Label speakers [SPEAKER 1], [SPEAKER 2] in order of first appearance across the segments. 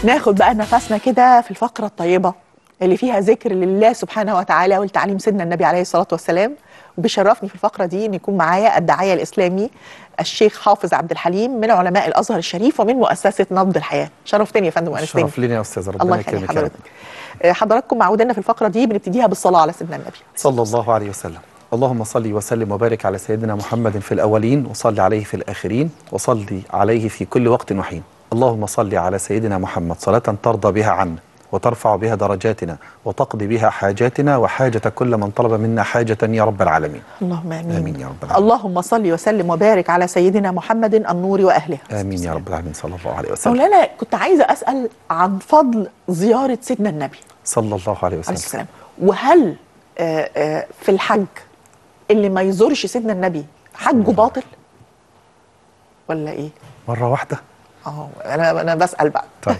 [SPEAKER 1] ناخد بقى نفسنا كده في الفقرة الطيبة اللي فيها ذكر لله سبحانه وتعالى والتعليم سيدنا النبي عليه الصلاة والسلام وبيشرفني في الفقرة دي ان يكون معايا الداعية الإسلامي الشيخ حافظ عبد الحليم من علماء الأزهر الشريف ومن مؤسسة نبض الحياة شرفتني يا فندم وأنستني
[SPEAKER 2] شرف لنا يا استاذ ربنا
[SPEAKER 1] الله يخلي
[SPEAKER 2] يكرمك يا رب.
[SPEAKER 1] حضرتك آه، حضراتكم معودنا في الفقرة دي بنبتديها بالصلاة على سيدنا النبي
[SPEAKER 2] صلى الله عليه وسلم اللهم صل وسلم وبارك على سيدنا محمد في الأولين وصل عليه في الآخرين وصل عليه في كل وقت وحين اللهم صل على سيدنا محمد صلاة ترضى بها عنا وترفع بها درجاتنا وتقضي بها حاجاتنا وحاجة كل من طلب منا حاجة يا رب العالمين
[SPEAKER 1] اللهم آمين
[SPEAKER 2] آمين يا رب العالمين
[SPEAKER 1] اللهم صل وسلم وبارك على سيدنا محمد النور وأهله
[SPEAKER 2] آمين يا رب العالمين صلى الله عليه وسلم
[SPEAKER 1] مولانا كنت عايزة أسأل عن فضل زيارة سيدنا النبي
[SPEAKER 2] صلى الله عليه
[SPEAKER 1] عليه
[SPEAKER 2] وسلم
[SPEAKER 1] السلام وهل آه، آه، في الحج اللي ما يزورش سيدنا النبي حجه باطل ولا ايه؟
[SPEAKER 2] مرة واحدة
[SPEAKER 1] اه انا انا بسأل بقى
[SPEAKER 2] طيب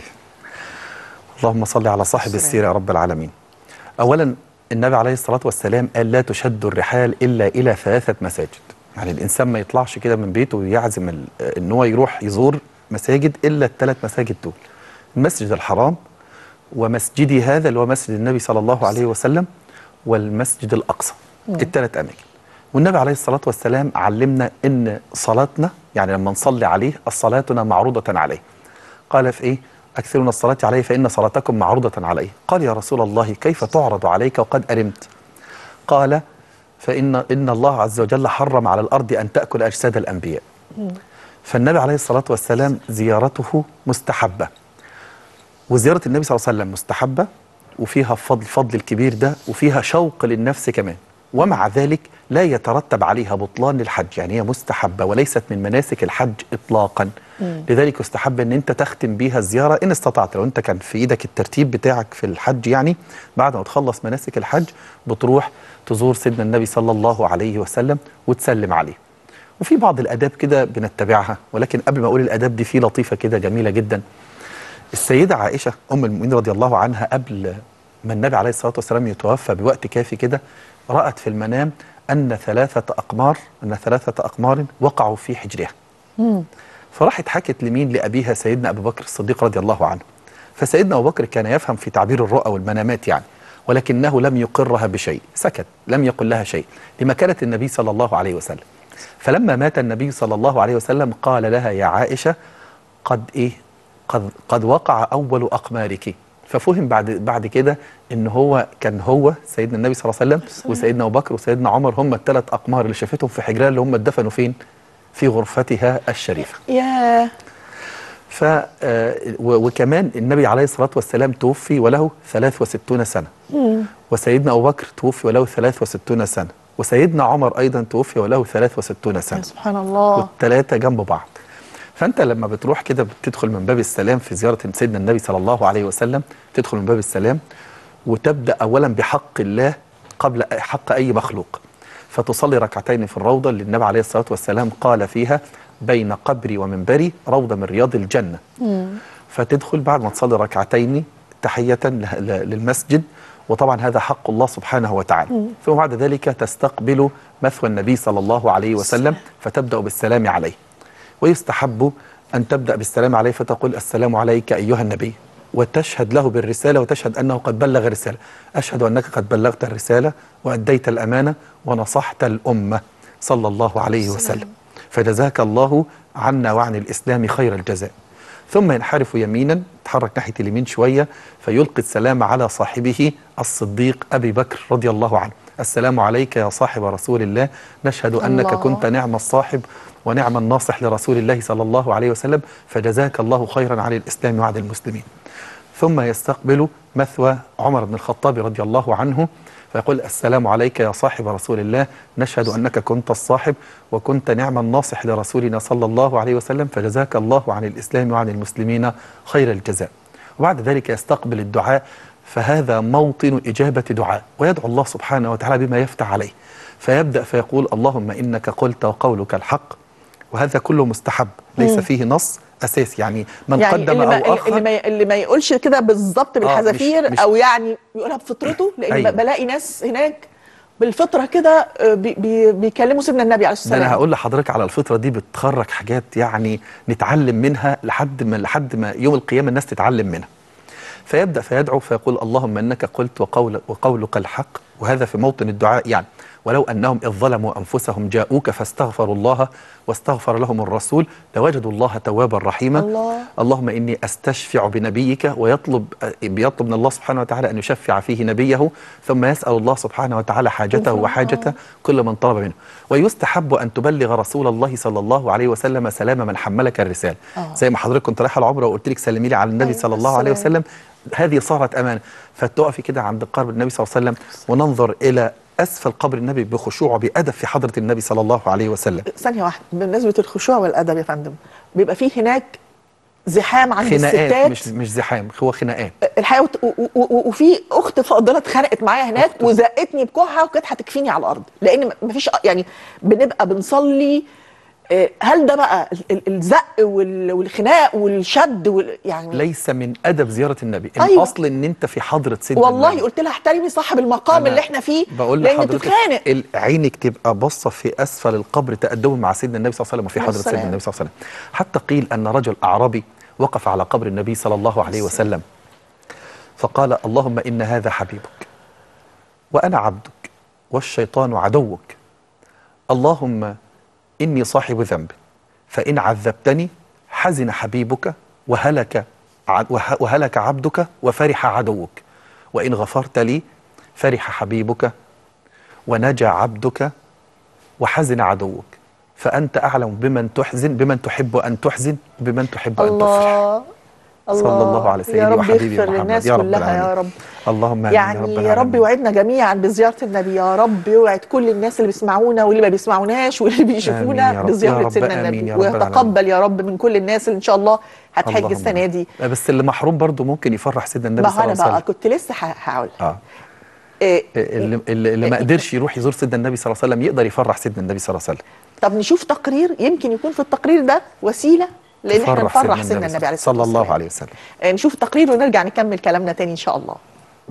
[SPEAKER 2] اللهم صل على صاحب
[SPEAKER 1] السلام.
[SPEAKER 2] السيرة يا رب العالمين أولا النبي عليه الصلاة والسلام قال لا تشد الرحال إلا إلى ثلاثة مساجد يعني الإنسان ما يطلعش كده من بيته ويعزم ال- إن هو يروح يزور مساجد إلا الثلاث مساجد دول المسجد الحرام ومسجدي هذا اللي هو مسجد النبي صلى الله عليه وسلم والمسجد الأقصى الثلاث أماكن والنبي عليه الصلاة والسلام علمنا إن صلاتنا يعني لما نصلي عليه صلاتنا معروضة عليه قال في إيه أكثرون الصلاة عليه فإن صلاتكم معروضة عليه قال يا رسول الله كيف تعرض عليك وقد أرمت قال فإن إن الله عز وجل حرم على الأرض أن تأكل أجساد الأنبياء فالنبي عليه الصلاة والسلام زيارته مستحبة وزيارة النبي صلى الله عليه وسلم مستحبة وفيها فضل فضل الكبير ده وفيها شوق للنفس كمان ومع ذلك لا يترتب عليها بطلان للحج يعني هي مستحبة وليست من مناسك الحج إطلاقا لذلك يستحب أن أنت تختم بيها الزيارة إن استطعت لو أنت كان في إيدك الترتيب بتاعك في الحج يعني بعد ما تخلص مناسك الحج بتروح تزور سيدنا النبي صلى الله عليه وسلم وتسلم عليه وفي بعض الآداب كده بنتبعها ولكن قبل ما أقول الآداب دي في لطيفة كده جميلة جدا السيدة عائشة أم المؤمنين رضي الله عنها قبل ما النبي عليه الصلاة والسلام يتوفى بوقت كافي كده رأت في المنام أن ثلاثة أقمار أن ثلاثة أقمار وقعوا في حجرها فراحت حكت لمين لأبيها سيدنا أبو بكر الصديق رضي الله عنه فسيدنا أبو بكر كان يفهم في تعبير الرؤى والمنامات يعني ولكنه لم يقرها بشيء سكت لم يقل لها شيء لمكانة النبي صلى الله عليه وسلم فلما مات النبي صلى الله عليه وسلم قال لها يا عائشة قد إيه قد, قد وقع أول أقمارك ففهم بعد بعد كده ان هو كان هو سيدنا النبي صلى الله عليه وسلم وسيدنا ابو بكر وسيدنا عمر هم الثلاث اقمار اللي شافتهم في حجرها اللي هم اتدفنوا فين؟ في غرفتها الشريفه.
[SPEAKER 1] يا
[SPEAKER 2] ف آه، و- وكمان النبي عليه الصلاه والسلام توفي وله 63 سنه. وسيدنا ابو بكر توفي وله 63 سنه، وسيدنا عمر ايضا توفي وله 63 سنه.
[SPEAKER 1] يا سبحان الله
[SPEAKER 2] والثلاثه جنب بعض. فانت لما بتروح كده بتدخل من باب السلام في زياره سيدنا النبي صلى الله عليه وسلم تدخل من باب السلام وتبدا اولا بحق الله قبل حق اي مخلوق فتصلي ركعتين في الروضه اللي النبي عليه الصلاه والسلام قال فيها بين قبري ومنبري روضه من رياض الجنه فتدخل بعد ما تصلي ركعتين تحيه ل- ل- للمسجد وطبعا هذا حق الله سبحانه وتعالى ثم بعد ذلك تستقبل مثوى النبي صلى الله عليه وسلم فتبدا بالسلام عليه ويستحب أن تبدأ بالسلام عليه فتقول السلام عليك أيها النبي وتشهد له بالرسالة وتشهد أنه قد بلغ الرسالة أشهد أنك قد بلغت الرسالة وأديت الأمانة ونصحت الأمة صلى الله عليه وسلم فجزاك الله عنا وعن الإسلام خير الجزاء ثم ينحرف يمينا تحرك ناحية اليمين شوية فيلقي السلام على صاحبه الصديق أبي بكر رضي الله عنه السلام عليك يا صاحب رسول الله نشهد أنك
[SPEAKER 1] الله.
[SPEAKER 2] كنت نعم الصاحب ونعم الناصح لرسول الله صلى الله عليه وسلم فجزاك الله خيرا عن الإسلام وعن المسلمين ثم يستقبل مثوى عمر بن الخطاب رضي الله عنه فيقول السلام عليك يا صاحب رسول الله نشهد أنك كنت الصاحب وكنت نعم الناصح لرسولنا صلى الله عليه وسلم فجزاك الله عن الإسلام وعن المسلمين خير الجزاء وبعد ذلك يستقبل الدعاء فهذا موطن إجابة دعاء ويدعو الله سبحانه وتعالى بما يفتح عليه فيبدأ فيقول اللهم إنك قلت وقولك الحق وهذا كله مستحب ليس فيه نص أساسي يعني من
[SPEAKER 1] يعني
[SPEAKER 2] قدم
[SPEAKER 1] اللي ما,
[SPEAKER 2] أو أخر
[SPEAKER 1] اللي ما اللي ما يقولش كده بالظبط بالحذافير
[SPEAKER 2] مش-
[SPEAKER 1] او يعني يقولها بفطرته لان
[SPEAKER 2] أيوة.
[SPEAKER 1] بلاقي ناس هناك بالفطره كده آه، بي بي بيكلموا سيدنا النبي عليه الصلاه
[SPEAKER 2] ده انا
[SPEAKER 1] والسلام
[SPEAKER 2] هقول لحضرتك على الفطره دي بتخرج حاجات يعني نتعلم منها لحد ما لحد ما يوم القيامه الناس تتعلم منها فيبدا فيدعو فيقول اللهم انك قلت وقول وقولك الحق وهذا في موطن الدعاء يعني ولو انهم اذ ظلموا انفسهم جاءوك فاستغفروا الله واستغفر لهم الرسول لوجدوا الله توابا رحيما
[SPEAKER 1] الله.
[SPEAKER 2] اللهم اني استشفع بنبيك ويطلب بيطلب من الله سبحانه وتعالى ان يشفع فيه نبيه ثم يسال الله سبحانه وتعالى حاجته
[SPEAKER 1] الله.
[SPEAKER 2] وحاجه كل من طلب منه ويستحب ان تبلغ رسول الله صلى الله عليه وسلم سلام من حملك الرساله
[SPEAKER 1] آه.
[SPEAKER 2] زي ما حضرتك كنت رايحه العمره وقلت لك سلمي لي على النبي
[SPEAKER 1] أيوة،
[SPEAKER 2] صلى الله عليه
[SPEAKER 1] السلام.
[SPEAKER 2] وسلم هذه صارت امانه فتقفي كده عند قبر النبي صلى الله عليه وسلم وننظر الى اسفل قبر النبي بخشوع وبادب في حضره النبي صلى الله عليه وسلم
[SPEAKER 1] ثانيه واحده بمناسبه الخشوع والادب يا فندم بيبقى فيه هناك زحام عند
[SPEAKER 2] خناقات
[SPEAKER 1] الستات
[SPEAKER 2] مش مش زحام هو خناقات
[SPEAKER 1] الحقيقه وت- و- و- و- وفي اخت فاضله اتخانقت معايا هناك
[SPEAKER 2] أخت.
[SPEAKER 1] وزقتني بكوعها وكانت هتكفيني على الارض لان م- مفيش يعني بنبقى بنصلي آه، هل ده بقى ال- ال- الزق وال- والخناق والشد وال يعني
[SPEAKER 2] ليس من ادب زياره النبي
[SPEAKER 1] أيوة.
[SPEAKER 2] الاصل ان انت في حضره سيدنا
[SPEAKER 1] والله
[SPEAKER 2] النبي.
[SPEAKER 1] قلت لها احترمي صاحب المقام
[SPEAKER 2] أنا
[SPEAKER 1] اللي احنا فيه
[SPEAKER 2] بقول
[SPEAKER 1] لان
[SPEAKER 2] لحضرتك
[SPEAKER 1] بتتخانق
[SPEAKER 2] ال- عينك تبقى باصه في اسفل القبر تادبا مع سيدنا النبي صلى الله عليه وسلم وفي
[SPEAKER 1] عليه
[SPEAKER 2] حضره سيدنا
[SPEAKER 1] السلام.
[SPEAKER 2] النبي صلى الله عليه وسلم حتى قيل ان رجل اعرابي وقف على قبر النبي صلى الله عليه وسلم فقال اللهم ان هذا حبيبك وانا عبدك والشيطان عدوك اللهم اني صاحب ذنب فان عذبتني حزن حبيبك وهلك ع- وه- وهلك عبدك وفرح عدوك وان غفرت لي فرح حبيبك ونجا عبدك وحزن عدوك فأنت أعلم بمن تحزن بمن تحب أن تحزن وبمن تحب أن تفرح
[SPEAKER 1] الله
[SPEAKER 2] صلى الله على سيدي
[SPEAKER 1] يا رب
[SPEAKER 2] وحبيبي
[SPEAKER 1] يغفر
[SPEAKER 2] محمد
[SPEAKER 1] للناس
[SPEAKER 2] يا رب
[SPEAKER 1] كلها يا
[SPEAKER 2] العالمين.
[SPEAKER 1] رب
[SPEAKER 2] اللهم آمين
[SPEAKER 1] يعني
[SPEAKER 2] يا رب
[SPEAKER 1] يا رب
[SPEAKER 2] العالمين.
[SPEAKER 1] يوعدنا جميعا بزياره النبي يا رب يوعد كل الناس اللي بيسمعونا واللي ما بيسمعوناش واللي
[SPEAKER 2] آمين
[SPEAKER 1] بيشوفونا
[SPEAKER 2] يا رب، يا
[SPEAKER 1] بزياره
[SPEAKER 2] رب،
[SPEAKER 1] سيدنا
[SPEAKER 2] آمين
[SPEAKER 1] النبي
[SPEAKER 2] يا رب العالمين.
[SPEAKER 1] ويتقبل يا رب من كل الناس اللي ان شاء الله هتحج
[SPEAKER 2] اللهم
[SPEAKER 1] السنه
[SPEAKER 2] آمين.
[SPEAKER 1] دي
[SPEAKER 2] بس اللي محروم برضه ممكن يفرح سيدنا النبي
[SPEAKER 1] ما
[SPEAKER 2] صلى
[SPEAKER 1] هو انا
[SPEAKER 2] الله عليه
[SPEAKER 1] بقى
[SPEAKER 2] وسلم
[SPEAKER 1] كنت لسه ه- هقول
[SPEAKER 2] اه
[SPEAKER 1] إيه
[SPEAKER 2] اللي, اللي اللي ما قدرش يروح يزور سيدنا النبي صلى الله عليه وسلم يقدر يفرح سيدنا النبي صلى الله عليه وسلم
[SPEAKER 1] طب نشوف تقرير يمكن يكون في التقرير ده وسيله لان احنا
[SPEAKER 2] يفرح
[SPEAKER 1] نفرح سيدنا النبي عليه الصلاه
[SPEAKER 2] صلى الله
[SPEAKER 1] والسلام.
[SPEAKER 2] عليه وسلم
[SPEAKER 1] آه، نشوف التقرير ونرجع نكمل كلامنا تاني ان شاء الله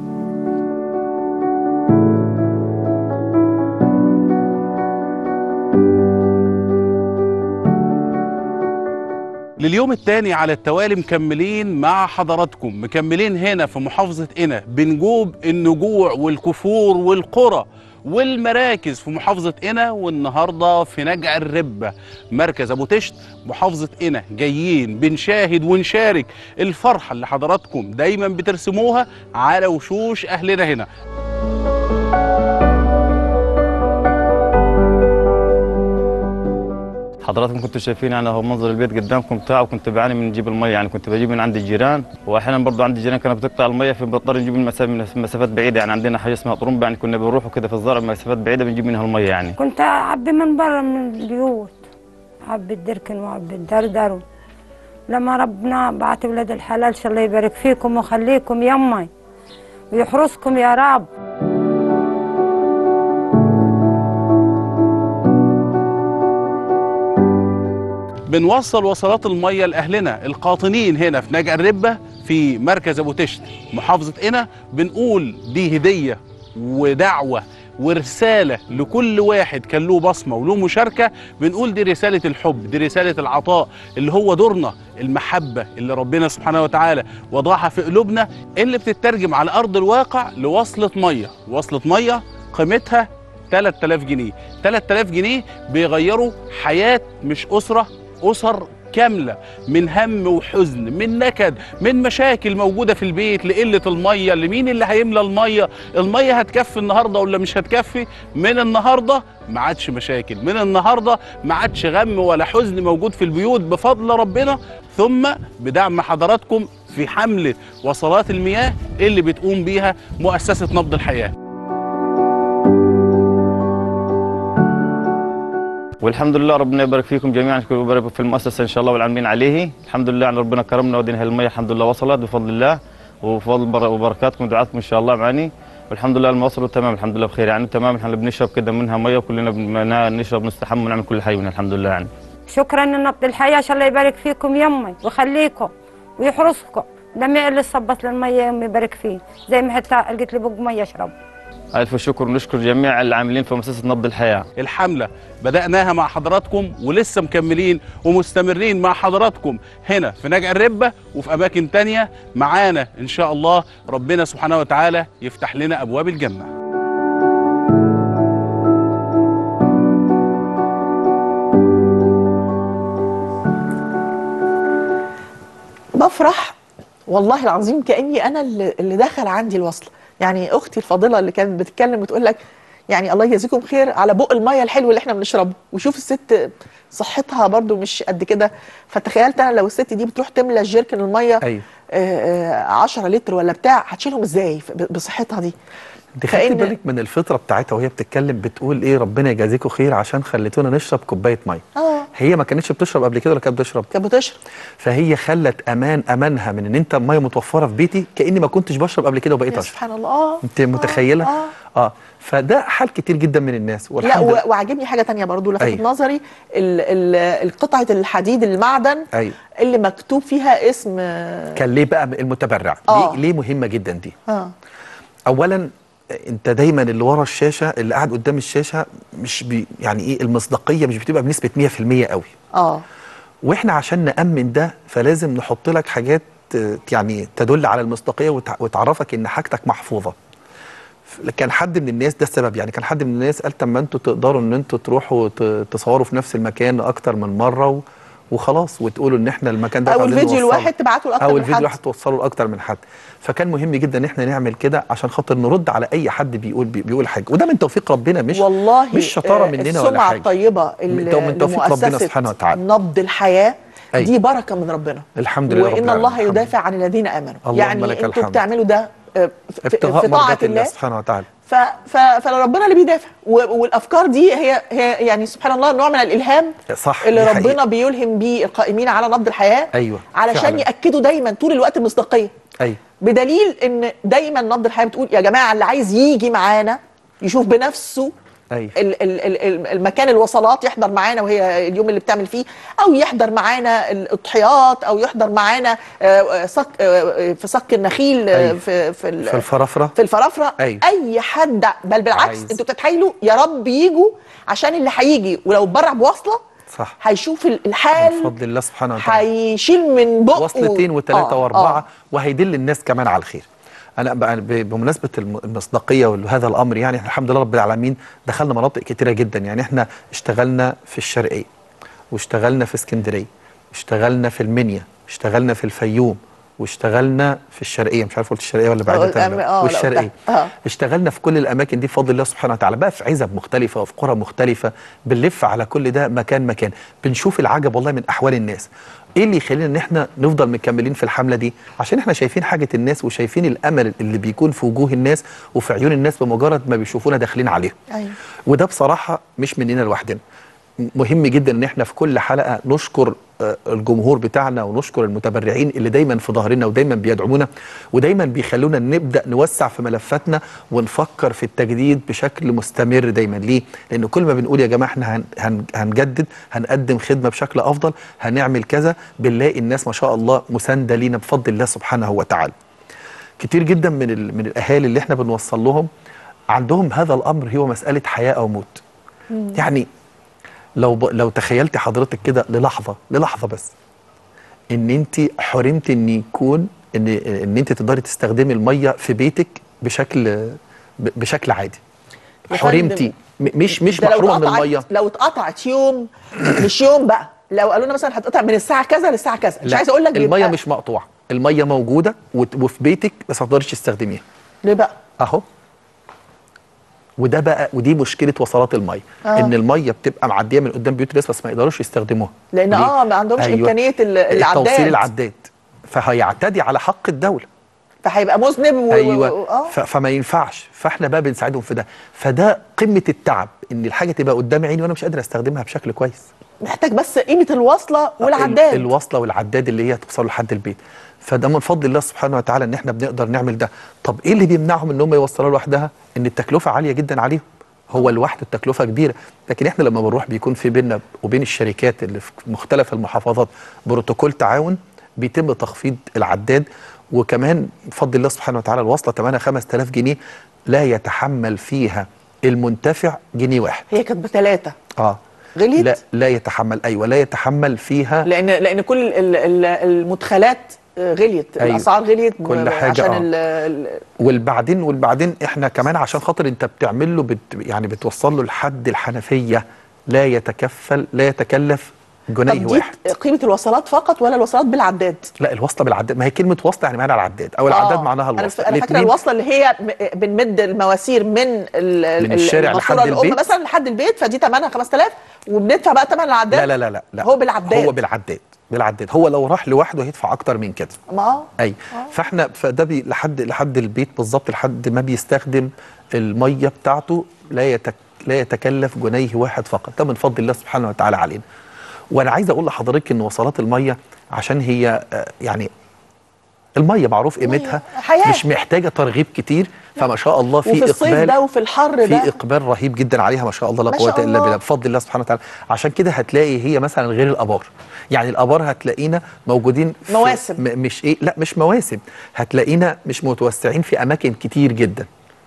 [SPEAKER 3] لليوم الثاني على التوالي مكملين مع حضراتكم مكملين هنا في محافظة قنا بنجوب النجوع والكفور والقرى والمراكز في محافظة قنا والنهاردة في نجع الربة مركز أبو تشت محافظة قنا جايين بنشاهد ونشارك الفرحة اللي حضراتكم دايما بترسموها على وشوش أهلنا هنا
[SPEAKER 4] حضراتكم كنتوا شايفين يعني هو منظر البيت قدامكم بتاعه وكنت بعاني من نجيب الميه يعني كنت بجيب من عند الجيران واحيانا برضه عند الجيران كانت بتقطع الميه فبضطر نجيب من مسافات من مسافات بعيده يعني عندنا حاجه اسمها طرمبه يعني كنا بنروحوا كده في الزرع مسافات بعيده بنجيب منها الميه يعني
[SPEAKER 5] كنت أعبي من برا من البيوت أعبي الدركن وأعبي الدردر لما ربنا بعت ولاد الحلال شاء الله يبارك فيكم ويخليكم يمي ويحرسكم يا رب
[SPEAKER 3] بنوصل وصلات المية لأهلنا القاطنين هنا في نجع الربة في مركز أبو تشت محافظة قنا بنقول دي هدية ودعوة ورسالة لكل واحد كان له بصمة وله مشاركة بنقول دي رسالة الحب دي رسالة العطاء اللي هو دورنا المحبة اللي ربنا سبحانه وتعالى وضعها في قلوبنا اللي بتترجم على أرض الواقع لوصلة مية وصلة مية قيمتها 3000 جنيه 3000 جنيه بيغيروا حياة مش أسرة أسر كاملة من هم وحزن من نكد من مشاكل موجودة في البيت لقلة المية لمين اللي هيملى المية المية هتكفي النهاردة ولا مش هتكفي من النهاردة ما عادش مشاكل من النهاردة ما عادش غم ولا حزن موجود في البيوت بفضل ربنا ثم بدعم حضراتكم في حملة وصلات المياه اللي بتقوم بيها مؤسسة نبض الحياة
[SPEAKER 4] والحمد لله ربنا يبارك فيكم جميعا ويبارك في المؤسسه ان شاء الله والعاملين عليه الحمد لله يعني ربنا كرمنا ودينا هاي الميه الحمد لله وصلت بفضل الله وبفضل بر- وبركاتكم ودعاتكم ان شاء الله معاني والحمد لله لما وصلوا تمام الحمد لله بخير يعني تمام احنا بنشرب كده منها ميه وكلنا بن- نشرب نستحمى ونعمل كل حاجه منها الحمد لله يعني
[SPEAKER 5] شكرا لنبض الحياة شاء الله يبارك فيكم يمي ويخليكم ويحرسكم لما اللي صبت للمية يمي يبارك فيه زي ما حتى لقيت لي بق مية اشرب
[SPEAKER 4] الف شكر ونشكر جميع العاملين في مؤسسه نبض الحياه
[SPEAKER 3] الحملة بدأناها مع حضراتكم ولسه مكملين ومستمرين مع حضراتكم هنا في نجع الربة وفي أماكن تانية معانا إن شاء الله ربنا سبحانه وتعالى يفتح لنا أبواب الجنة
[SPEAKER 1] بفرح والله العظيم كاني انا اللي اللي دخل عندي الوصله يعني اختي الفاضله اللي كانت بتتكلم وتقول لك يعني الله يجازيكم خير على بق الميه الحلو اللي احنا بنشربه وشوف الست صحتها برضو مش قد كده فتخيلت انا لو الست دي بتروح تملى الجيركن الميه
[SPEAKER 2] ايوه
[SPEAKER 1] 10 لتر ولا بتاع هتشيلهم ازاي ف- ب- بصحتها دي
[SPEAKER 2] انت خدتي
[SPEAKER 1] فإن-
[SPEAKER 2] بالك من الفطره بتاعتها وهي بتتكلم بتقول ايه ربنا يجازيكم خير عشان خليتونا نشرب كوبايه ميه
[SPEAKER 1] اه
[SPEAKER 2] هي ما كانتش بتشرب قبل كده ولا كانت بتشرب
[SPEAKER 1] كانت بتشرب
[SPEAKER 2] فهي خلت امان امانها من ان انت الميه متوفره في بيتي كاني ما كنتش بشرب قبل كده وبقيت
[SPEAKER 1] يا
[SPEAKER 2] اشرب
[SPEAKER 1] سبحان الله اه
[SPEAKER 2] انت متخيله
[SPEAKER 1] اه,
[SPEAKER 2] اه فده حال كتير جدا من الناس
[SPEAKER 1] لا
[SPEAKER 2] والحمد لله
[SPEAKER 1] و- وعاجبني حاجه تانية برضو لفتت
[SPEAKER 2] أيوة.
[SPEAKER 1] نظري ال- ال- القطعه الحديد المعدن
[SPEAKER 2] ايوه
[SPEAKER 1] اللي مكتوب فيها اسم اه
[SPEAKER 2] كان ليه بقى المتبرع
[SPEAKER 1] آه.
[SPEAKER 2] ليه ليه مهمه جدا دي
[SPEAKER 1] اه
[SPEAKER 2] اولا انت دايما اللي ورا الشاشه اللي قاعد قدام الشاشه مش بي يعني ايه المصداقيه مش بتبقى بنسبه 100% قوي
[SPEAKER 1] اه
[SPEAKER 2] واحنا عشان نامن ده فلازم نحط لك حاجات آه، يعني تدل على المصداقيه وتع- وتعرفك ان حاجتك محفوظه ف- كان حد من الناس ده السبب يعني كان حد من الناس قال طب ما انتوا تقدروا ان انتوا تروحوا ت- تصوروا في نفس المكان اكتر من مره و وخلاص وتقولوا ان احنا المكان ده
[SPEAKER 1] او
[SPEAKER 2] عاوزين
[SPEAKER 1] الفيديو
[SPEAKER 2] نوصله.
[SPEAKER 1] الواحد تبعته لاكتر
[SPEAKER 2] او
[SPEAKER 1] من
[SPEAKER 2] الفيديو
[SPEAKER 1] حد
[SPEAKER 2] الواحد توصله لاكتر من حد فكان مهم جدا ان احنا نعمل كده عشان خاطر نرد على اي حد بيقول بي بيقول حاجه وده من توفيق ربنا مش
[SPEAKER 1] والله
[SPEAKER 2] مش شطاره
[SPEAKER 1] آه،
[SPEAKER 2] مننا ولا
[SPEAKER 1] السمعه
[SPEAKER 2] حاجه
[SPEAKER 1] الطيبه اللي
[SPEAKER 2] من توفيق ربنا
[SPEAKER 1] لمؤسسة
[SPEAKER 2] سبحانه وتعالى.
[SPEAKER 1] نبض الحياه
[SPEAKER 2] أيوة.
[SPEAKER 1] دي بركه من ربنا
[SPEAKER 2] الحمد لله رب
[SPEAKER 1] وان
[SPEAKER 2] العالمين.
[SPEAKER 1] الله
[SPEAKER 2] الحمد
[SPEAKER 1] يدافع عن الذين امنوا
[SPEAKER 2] اللهم
[SPEAKER 1] يعني
[SPEAKER 2] لك
[SPEAKER 1] انتوا
[SPEAKER 2] الحمد.
[SPEAKER 1] بتعملوا ده آه، في, في
[SPEAKER 2] ابتغاء
[SPEAKER 1] في طاعه
[SPEAKER 2] مرضات الله
[SPEAKER 1] الله
[SPEAKER 2] سبحانه وتعالى
[SPEAKER 1] ف ف فربنا اللي بيدافع و- والافكار دي هي هي يعني سبحان الله نوع من الالهام
[SPEAKER 2] صح
[SPEAKER 1] اللي
[SPEAKER 2] دي
[SPEAKER 1] ربنا
[SPEAKER 2] حقيقة.
[SPEAKER 1] بيلهم بيه القائمين على نبض الحياه
[SPEAKER 2] ايوه
[SPEAKER 1] علشان
[SPEAKER 2] فعلاً.
[SPEAKER 1] ياكدوا دايما طول الوقت المصداقيه
[SPEAKER 2] ايوه
[SPEAKER 1] بدليل ان دايما نبض الحياه بتقول يا جماعه اللي عايز يجي معانا يشوف بنفسه
[SPEAKER 2] ايوه
[SPEAKER 1] ال- ال- ال- ال- المكان الوصلات يحضر معانا وهي اليوم اللي بتعمل فيه او يحضر معانا الاضحيات او يحضر معانا آه، صك آه، في صك النخيل آه،
[SPEAKER 2] أيوة.
[SPEAKER 1] في في ال-
[SPEAKER 2] في الفرافره
[SPEAKER 1] في الفرافره
[SPEAKER 2] أيوة.
[SPEAKER 1] اي حد بل بالعكس
[SPEAKER 2] عايز.
[SPEAKER 1] انتوا بتتحايلوا يا رب يجوا عشان اللي هيجي ولو اتبرع بوصله
[SPEAKER 2] صح
[SPEAKER 1] هيشوف ال- الحال
[SPEAKER 2] بفضل الله سبحانه وتعالى
[SPEAKER 1] هيشيل من بقه
[SPEAKER 2] وصلتين وثلاثه
[SPEAKER 1] آه،
[SPEAKER 2] واربعه
[SPEAKER 1] آه.
[SPEAKER 2] وهيدل الناس كمان على الخير انا بقى ب- بمناسبه الم- المصداقيه وهذا الامر يعني إحنا الحمد لله رب العالمين دخلنا مناطق كتيره جدا يعني احنا اشتغلنا في الشرقيه واشتغلنا في اسكندريه واشتغلنا في المنيا اشتغلنا في الفيوم واشتغلنا في الشرقيه مش عارف قلت الشرقيه ولا بعدها
[SPEAKER 1] آه،
[SPEAKER 2] تاني؟
[SPEAKER 1] لا،
[SPEAKER 2] والشرقيه
[SPEAKER 1] قلتها. آه.
[SPEAKER 2] اشتغلنا في كل الاماكن دي بفضل الله سبحانه وتعالى بقى في عزب مختلفه وفي قرى مختلفه بنلف على كل ده مكان مكان بنشوف العجب والله من احوال الناس ايه اللي يخلينا ان احنا نفضل مكملين في الحمله دي عشان احنا شايفين حاجه الناس وشايفين الامل اللي بيكون في وجوه الناس وفي عيون الناس بمجرد ما بيشوفونا داخلين عليهم
[SPEAKER 1] أيوة.
[SPEAKER 2] وده بصراحه مش مننا لوحدنا مهم جدا ان احنا في كل حلقه نشكر آه، الجمهور بتاعنا ونشكر المتبرعين اللي دايما في ظهرنا ودايما بيدعمونا ودايما بيخلونا نبدا نوسع في ملفاتنا ونفكر في التجديد بشكل مستمر دايما ليه؟ لان كل ما بنقول يا جماعه احنا هن هن هنجدد هنقدم خدمه بشكل افضل هنعمل كذا بنلاقي الناس ما شاء الله مسانده لينا بفضل الله سبحانه وتعالى. كتير جدا من ال- من الاهالي اللي احنا بنوصل لهم عندهم هذا الامر هو مساله حياه او موت. يعني لو ب... لو تخيلت حضرتك كده للحظه للحظه بس ان انت حرمت ان يكون ان ان انت تقدري تستخدمي الميه في بيتك بشكل ب... بشكل عادي
[SPEAKER 1] يا
[SPEAKER 2] حرمتي م... مش مش
[SPEAKER 1] ده لو
[SPEAKER 2] محرومه من
[SPEAKER 1] اتقطعت-
[SPEAKER 2] الميه
[SPEAKER 1] لو اتقطعت يوم مش يوم بقى لو قالوا لنا مثلا هتقطع من الساعه كذا للساعه كذا مش
[SPEAKER 2] لا،
[SPEAKER 1] عايز اقول لك
[SPEAKER 2] الميه
[SPEAKER 1] بيبقى-
[SPEAKER 2] مش مقطوعه الميه موجوده وت... وفي بيتك بس ما تقدريش تستخدميها
[SPEAKER 1] ليه بقى
[SPEAKER 2] اهو وده بقى ودي مشكله وصلات الميه
[SPEAKER 1] آه.
[SPEAKER 2] آه. ان الميه بتبقى معديه من قدام بيوت الناس بس ما يقدروش يستخدموها
[SPEAKER 1] لان
[SPEAKER 2] ليه؟
[SPEAKER 1] اه ما عندهمش
[SPEAKER 2] أيوة.
[SPEAKER 1] امكانيه ال- العداد
[SPEAKER 2] توصيل العداد فهيعتدي على حق الدوله
[SPEAKER 1] فهيبقى مذنب و...
[SPEAKER 2] ايوه
[SPEAKER 1] و... اه
[SPEAKER 2] ف... فما ينفعش فاحنا بقى بنساعدهم في ده فده قمه التعب ان الحاجه تبقى قدام عيني وانا مش قادر استخدمها بشكل كويس
[SPEAKER 1] محتاج بس قيمه الوصله
[SPEAKER 2] ال-
[SPEAKER 1] والعداد
[SPEAKER 2] الوصله والعداد اللي هي توصل لحد البيت فده من فضل الله سبحانه وتعالى ان احنا بنقدر نعمل ده طب ايه اللي بيمنعهم ان هم يوصلوها لوحدها ان التكلفه عاليه جدا عليهم هو لوحده التكلفه كبيره لكن احنا لما بنروح بيكون في بيننا وبين الشركات اللي في مختلف المحافظات بروتوكول تعاون بيتم تخفيض العداد وكمان بفضل الله سبحانه وتعالى الوصله ثمنها 5000 جنيه لا يتحمل فيها المنتفع جنيه واحد
[SPEAKER 1] هي كانت بثلاثه
[SPEAKER 2] اه
[SPEAKER 1] غليت؟
[SPEAKER 2] لا لا يتحمل ايوه لا يتحمل فيها
[SPEAKER 1] لان لان كل ال- ال- المدخلات آه، غليت
[SPEAKER 2] أيوة.
[SPEAKER 1] الاسعار غليت ب-
[SPEAKER 2] كل حاجة،
[SPEAKER 1] عشان
[SPEAKER 2] آه.
[SPEAKER 1] ال- ال-
[SPEAKER 2] والبعدين والبعدين احنا كمان عشان خاطر انت بتعمل له بت يعني بتوصل له لحد الحنفيه لا يتكفل لا يتكلف جنيه
[SPEAKER 1] طب دي
[SPEAKER 2] واحد
[SPEAKER 1] قيمه الوصلات فقط ولا الوصلات بالعداد
[SPEAKER 2] لا الوصله بالعداد ما هي كلمه وصله يعني معناها العداد او العداد
[SPEAKER 1] آه.
[SPEAKER 2] معناها
[SPEAKER 1] انا
[SPEAKER 2] الوصله
[SPEAKER 1] ف- انا فاكره
[SPEAKER 2] الاتنين-
[SPEAKER 1] الوصله اللي هي م- بنمد المواسير من ال- ال-
[SPEAKER 2] من الشارع
[SPEAKER 1] الماسورة
[SPEAKER 2] لحد
[SPEAKER 1] الام
[SPEAKER 2] البيت.
[SPEAKER 1] مثلا لحد البيت فدي ثمنها 5000 وبندفع بقى ثمن العداد
[SPEAKER 2] لا لا لا لا, لا.
[SPEAKER 1] هو بالعداد
[SPEAKER 2] هو بالعداد بالعداد هو لو راح لوحده هيدفع اكتر من كده
[SPEAKER 1] ما آه.
[SPEAKER 2] اي فاحنا فده بي لحد لحد البيت بالظبط لحد ما بيستخدم الميه بتاعته لا يتك لا يتكلف جنيه واحد فقط ده من فضل الله سبحانه وتعالى علينا وانا عايز اقول لحضرتك ان وصلات الميه عشان هي آه، يعني الميه معروف قيمتها
[SPEAKER 1] حياة.
[SPEAKER 2] مش محتاجه ترغيب كتير فما شاء الله في
[SPEAKER 1] وفي الصيف
[SPEAKER 2] اقبال
[SPEAKER 1] ده وفي الحر
[SPEAKER 2] في
[SPEAKER 1] ده
[SPEAKER 2] اقبال رهيب جدا عليها ما شاء الله لا
[SPEAKER 1] ما
[SPEAKER 2] قوه
[SPEAKER 1] شاء
[SPEAKER 2] الا
[SPEAKER 1] الله.
[SPEAKER 2] بالله بفضل الله سبحانه وتعالى عشان كده هتلاقي هي مثلا غير الابار يعني الابار هتلاقينا موجودين في
[SPEAKER 1] مواسم.
[SPEAKER 2] م مش ايه لا مش مواسم هتلاقينا مش متوسعين في اماكن كتير جدا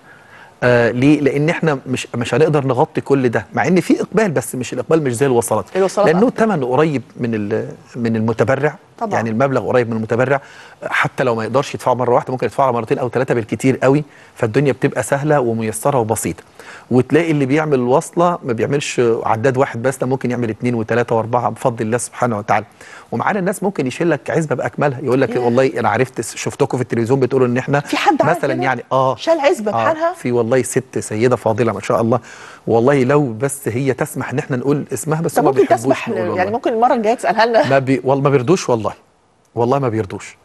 [SPEAKER 2] آه ليه؟ لان احنا مش مش هنقدر نغطي كل ده مع ان في اقبال بس مش الاقبال مش زي الوصلات
[SPEAKER 1] الوصلات
[SPEAKER 2] لانه
[SPEAKER 1] أكتر.
[SPEAKER 2] ثمنه قريب من ال- من المتبرع
[SPEAKER 1] طبعا.
[SPEAKER 2] يعني المبلغ قريب من المتبرع حتى لو ما يقدرش يدفعه مره واحده ممكن يدفعه مرتين او ثلاثه بالكتير قوي فالدنيا بتبقى سهله وميسره وبسيطه وتلاقي اللي بيعمل الوصله ما بيعملش عداد واحد بس ده ممكن يعمل اثنين وثلاثه واربعه بفضل الله سبحانه وتعالى ومعانا الناس ممكن يشيل لك عزبه باكملها يقول لك
[SPEAKER 1] ياه.
[SPEAKER 2] والله انا عرفت شفتكم في التلفزيون بتقولوا ان احنا
[SPEAKER 1] في حد عمل
[SPEAKER 2] مثلا
[SPEAKER 1] كده؟
[SPEAKER 2] يعني اه
[SPEAKER 1] شال عزبة بحالها؟
[SPEAKER 2] في والله ست سيده فاضله ما شاء الله والله لو بس هي تسمح ان احنا نقول اسمها بس
[SPEAKER 1] طب
[SPEAKER 2] هم ما
[SPEAKER 1] ممكن
[SPEAKER 2] بيحبوش
[SPEAKER 1] تسمح
[SPEAKER 2] نقول
[SPEAKER 1] ل-
[SPEAKER 2] والله.
[SPEAKER 1] يعني ممكن المره الجايه تسالها لنا
[SPEAKER 2] ما بي والله ما بيردوش والله والله ما بيردوش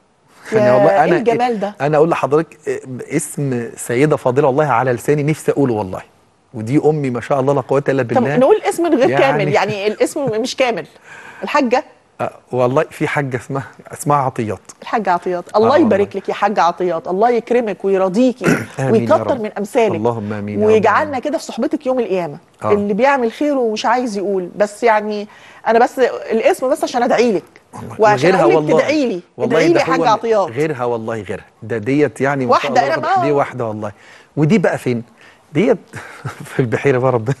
[SPEAKER 1] يا
[SPEAKER 2] والله
[SPEAKER 1] إيه الجمال ده؟
[SPEAKER 2] انا اقول لحضرتك إيه، اسم سيده فاضله والله على لساني نفسي اقوله والله ودي امي ما شاء الله لا قوه الا
[SPEAKER 1] طب
[SPEAKER 2] بالله
[SPEAKER 1] نقول اسم غير
[SPEAKER 2] يعني-
[SPEAKER 1] كامل يعني الاسم مش كامل الحاجه
[SPEAKER 2] آه، والله في حاجه اسمها اسمها عطيات
[SPEAKER 1] الحاجة عطيات الله
[SPEAKER 2] والله.
[SPEAKER 1] يبارك لك يا حاجة عطيات الله يكرمك ويرضيكي
[SPEAKER 2] آمين يا
[SPEAKER 1] ويكتر
[SPEAKER 2] رب.
[SPEAKER 1] من أمثالك
[SPEAKER 2] اللهم آمين يا رب
[SPEAKER 1] ويجعلنا
[SPEAKER 2] العالمين.
[SPEAKER 1] كده في صحبتك يوم القيامة
[SPEAKER 2] آه.
[SPEAKER 1] اللي بيعمل خير ومش عايز يقول بس يعني أنا بس الاسم بس عشان أدعي لك وعشان
[SPEAKER 2] وغيرها
[SPEAKER 1] أقول لك
[SPEAKER 2] والله
[SPEAKER 1] تدعي لي
[SPEAKER 2] والله
[SPEAKER 1] ادعي لي
[SPEAKER 2] ده
[SPEAKER 1] يا حاجة
[SPEAKER 2] هو
[SPEAKER 1] عطيات
[SPEAKER 2] غيرها والله غيرها ده ديت يعني ما شاء
[SPEAKER 1] واحدة
[SPEAKER 2] الله
[SPEAKER 1] أنا
[SPEAKER 2] ربنا-
[SPEAKER 1] بقى.
[SPEAKER 2] دي واحده والله ودي بقى فين؟ ديت في البحيره بقى ربنا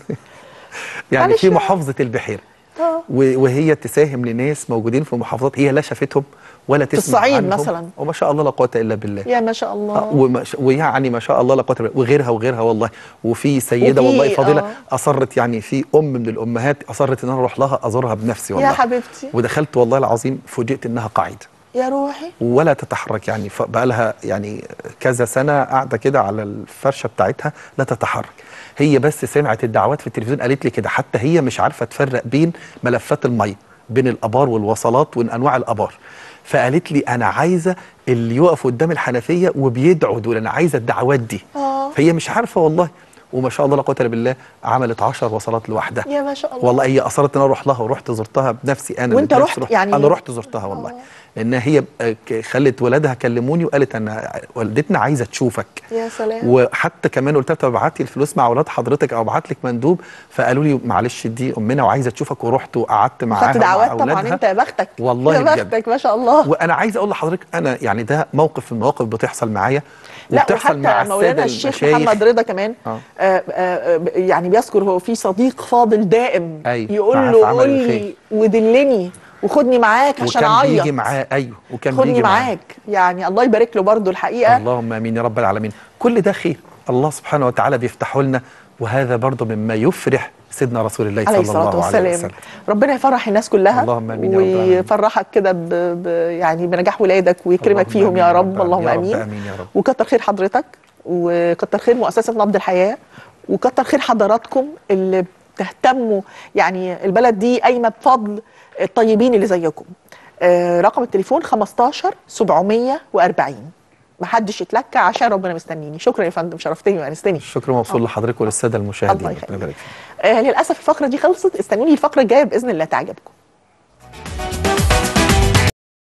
[SPEAKER 2] يعني
[SPEAKER 1] معلش
[SPEAKER 2] في
[SPEAKER 1] بقى.
[SPEAKER 2] محافظه البحيره
[SPEAKER 1] آه.
[SPEAKER 2] و- وهي تساهم لناس موجودين في محافظات هي لا شافتهم ولا تسمع
[SPEAKER 1] الصعيد
[SPEAKER 2] عنهم
[SPEAKER 1] مثلاً.
[SPEAKER 2] وما شاء الله لا قوه الا بالله
[SPEAKER 1] يا ما شاء
[SPEAKER 2] آه،
[SPEAKER 1] الله
[SPEAKER 2] وما ش- ويعني ما شاء الله لا قوه الا بالله وغيرها وغيرها والله وفي سيده
[SPEAKER 1] وفي-
[SPEAKER 2] والله فاضله
[SPEAKER 1] آه.
[SPEAKER 2] اصرت يعني في ام من الامهات اصرت ان انا اروح لها ازورها بنفسي والله
[SPEAKER 1] يا حبيبتي
[SPEAKER 2] ودخلت والله العظيم فوجئت انها قاعده
[SPEAKER 1] يا روحي
[SPEAKER 2] ولا تتحرك يعني بقى لها يعني كذا سنه قاعده كده على الفرشه بتاعتها لا تتحرك هي بس سمعت الدعوات في التلفزيون قالت لي كده حتى هي مش عارفه تفرق بين ملفات الميه بين الابار والوصلات وانواع الابار فقالت لي انا عايزه اللي يقف قدام الحنفيه وبيدعوا دول انا عايزه الدعوات دي
[SPEAKER 1] آه.
[SPEAKER 2] فهي مش عارفه والله وما شاء الله لا قوه الا بالله عملت 10 وصلات لوحدها
[SPEAKER 1] يا ما شاء الله
[SPEAKER 2] والله هي اصرت ان انا اروح لها ورحت زرتها بنفسي انا
[SPEAKER 1] وأنت
[SPEAKER 2] بنفسي
[SPEAKER 1] رحت يعني-
[SPEAKER 2] انا رحت زرتها والله لان هي آه، ك- خلت ولادها كلموني وقالت انا والدتنا عايزه تشوفك
[SPEAKER 1] يا سلام
[SPEAKER 2] وحتى كمان قلت لها طب ابعتي الفلوس مع اولاد حضرتك او ابعت لك مندوب فقالوا لي معلش دي امنا وعايزه تشوفك ورحت وقعدت معاها
[SPEAKER 1] خدت
[SPEAKER 2] ومع
[SPEAKER 1] دعوات طبعا
[SPEAKER 2] أولادها.
[SPEAKER 1] انت يا بختك
[SPEAKER 2] والله
[SPEAKER 1] يا
[SPEAKER 2] بجد.
[SPEAKER 1] بختك ما شاء الله
[SPEAKER 2] وانا عايز اقول لحضرتك انا يعني ده موقف من المواقف بتحصل معايا
[SPEAKER 1] لا
[SPEAKER 2] وبتحصل مع
[SPEAKER 1] وحتى مولانا
[SPEAKER 2] الساده
[SPEAKER 1] الشيخ
[SPEAKER 2] المشايخ
[SPEAKER 1] محمد رضا كمان
[SPEAKER 2] آه.
[SPEAKER 1] آه. آه آه يعني بيذكر هو في صديق فاضل دائم
[SPEAKER 2] أيوة،
[SPEAKER 1] يقول
[SPEAKER 2] معاه
[SPEAKER 1] له
[SPEAKER 2] في عمل
[SPEAKER 1] قول لي
[SPEAKER 2] الخير.
[SPEAKER 1] ودلني وخدني معاك عشان
[SPEAKER 2] وكان
[SPEAKER 1] اعيط
[SPEAKER 2] بيجي معاه ايوه وكان
[SPEAKER 1] خدني
[SPEAKER 2] بيجي معاه
[SPEAKER 1] معاك يعني الله يبارك له برضه الحقيقه
[SPEAKER 2] اللهم امين يا رب العالمين كل ده خير الله سبحانه وتعالى بيفتحه لنا وهذا برضه مما يفرح سيدنا رسول الله
[SPEAKER 1] عليه
[SPEAKER 2] صلى الله
[SPEAKER 1] الصلاه
[SPEAKER 2] عليه
[SPEAKER 1] والسلام
[SPEAKER 2] وسلم
[SPEAKER 1] ربنا يفرح الناس كلها
[SPEAKER 2] اللهم آمين يا رب العالمين.
[SPEAKER 1] ويفرحك كده ب... ب... يعني بنجاح ولادك ويكرمك
[SPEAKER 2] اللهم
[SPEAKER 1] فيهم
[SPEAKER 2] آمين
[SPEAKER 1] يا
[SPEAKER 2] يا
[SPEAKER 1] رب
[SPEAKER 2] رب
[SPEAKER 1] اللهم
[SPEAKER 2] يا رب
[SPEAKER 1] امين
[SPEAKER 2] آمين يا رب.
[SPEAKER 1] وكتر خير حضرتك وكتر خير مؤسسه نبض الحياه وكتر خير حضراتكم اللي بتهتموا يعني البلد دي قايمه بفضل الطيبين اللي زيكم آه، رقم التليفون 15 740 محدش يتلكى عشان ربنا مستنيني شكرا يا فندم شرفتني وانستني
[SPEAKER 2] الشكر موصول لحضرتك وللساده المشاهدين
[SPEAKER 1] الله
[SPEAKER 2] ربنا
[SPEAKER 1] يخليك
[SPEAKER 2] يبارك فيك.
[SPEAKER 1] آه للاسف الفقره دي خلصت استنوني الفقره الجايه باذن الله تعجبكم